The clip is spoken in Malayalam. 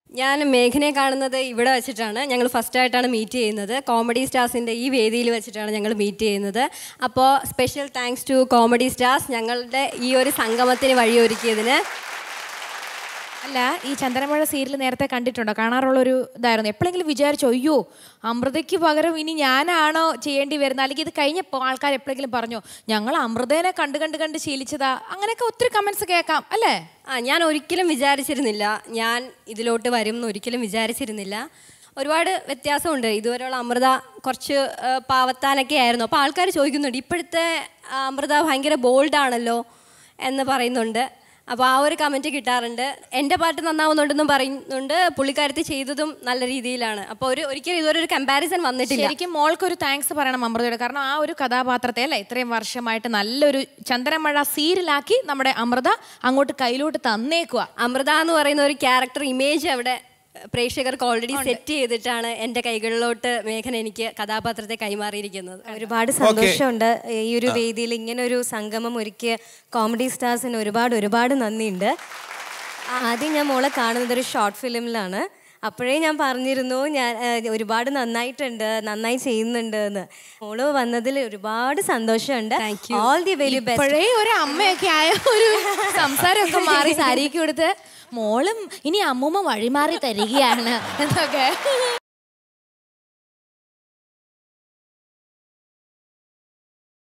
ഞാൻ മേഘനയെ കാണുന്നത് ഇവിടെ വെച്ചിട്ടാണ് ഞങ്ങൾ ഫസ്റ്റ് ആയിട്ടാണ് മീറ്റ് ചെയ്യുന്നത് കോമഡി സ്റ്റാർസിൻ്റെ ഈ വേദിയിൽ വെച്ചിട്ടാണ് ഞങ്ങൾ മീറ്റ് ചെയ്യുന്നത് അപ്പോൾ special thanks to comedy stars ഞങ്ങളുടെ ഈ ഒരു സംഗമത്തിന് വഴിയൊരുക്കിയതിന് അല്ല ഈ ചന്ദനമഴ സീരിയൽ നേരത്തെ കണ്ടിട്ടുണ്ടോ കാണാറുള്ള ഒരു ഇതായിരുന്നു എപ്പോഴെങ്കിലും വിചാരിച്ചോ അയ്യോ അമൃതയ്ക്ക് പകരം ഇനി ഞാനാണോ ചെയ്യേണ്ടി വരുന്നത് അല്ലെങ്കിൽ ഇത് കഴിഞ്ഞപ്പോൾ ആൾക്കാർ എപ്പോഴെങ്കിലും പറഞ്ഞോ ഞങ്ങൾ അമൃതേനെ കണ്ട് കണ്ട് കണ്ട് ശീലിച്ചതാ അങ്ങനെയൊക്കെ ഒത്തിരി കമന്റ്സ് കേൾക്കാം അല്ലേ ആ ഞാൻ ഒരിക്കലും വിചാരിച്ചിരുന്നില്ല ഞാൻ ഇതിലോട്ട് വരും എന്ന് ഒരിക്കലും വിചാരിച്ചിരുന്നില്ല ഒരുപാട് വ്യത്യാസമുണ്ട് ഇതുവരെയുള്ള അമൃത കുറച്ച് ആ, പാവത്താനൊക്കെ ആയിരുന്നു അപ്പോൾ ആൾക്കാർ ചോദിക്കുന്നുണ്ട് ഇപ്പോഴത്തെ ആ, അമൃത ഭയങ്കര ബോൾഡാണല്ലോ എന്ന് പറയുന്നുണ്ട് അപ്പോൾ ആ ഒരു കമൻറ്റ് കിട്ടാറുണ്ട് എൻ്റെ പാട്ട് നന്നാവുന്നുണ്ടെന്നും പറയുന്നുണ്ട് പുള്ളിക്കാരത്തി ചെയ്തതും നല്ല രീതിയിലാണ് അപ്പോൾ ഒരു ഒരിക്കലും ഇതുവരെ ഒരു കമ്പാരിസൺ വന്നിട്ടില്ല ശരിക്കും മോൾക്ക് ഒരു താങ്ക്സ് പറയണം അമൃതയുടെ കാരണം ആ ഒരു കഥാപാത്രത്തെ അല്ലേ ഇത്രയും വർഷമായിട്ട് നല്ലൊരു ചന്ദനമഴ സീരിയലാക്കി നമ്മുടെ അമൃത അങ്ങോട്ട് കയ്യിലോട്ട് തന്നേക്കുക അമൃത എന്ന് പറയുന്ന ഒരു ക്യാരക്ടർ ഇമേജ് അവിടെ പ്രേക്ഷകർക്ക് ഓൾറെഡി സെറ്റ് ചെയ്തിട്ടാണ് എൻ്റെ കൈകളിലോട്ട് മേഘന എനിക്ക് കഥാപാത്രത്തെ കൈമാറിയിരിക്കുന്നത് ഒരുപാട് സന്തോഷമുണ്ട് ഈ ഒരു വേദിയിൽ ഇങ്ങനെ ഒരു സംഗമം ഒരുക്കിയ കോമഡി സ്റ്റാർസിന് ഒരുപാട് ഒരുപാട് നന്ദിയുണ്ട് ആദ്യം ഞാൻ മോളെ കാണുന്നത് ഒരു ഷോർട്ട് ഫിലിമിലാണ് അപ്പോഴേ ഞാൻ പറഞ്ഞിരുന്നു ഞാൻ ഏഹ്, ഒരുപാട് നന്നായിട്ടുണ്ട് നന്നായി ചെയ്യുന്നുണ്ട് എന്ന് മോള് വന്നതിൽ ഒരുപാട് സന്തോഷമുണ്ട് ഓൾ ദി വെരി ബെസ്റ്റ് ഇപ്പോഴേ ഒരു അമ്മയൊക്കെ ആയ ഒരു സംസാരമൊക്കെ മാറി സാരിക്ക് കൊടുത്ത് മോളും ഇനി അമ്മൂമ്മ വഴിമാറി തരികയാണ് എന്നൊക്കെ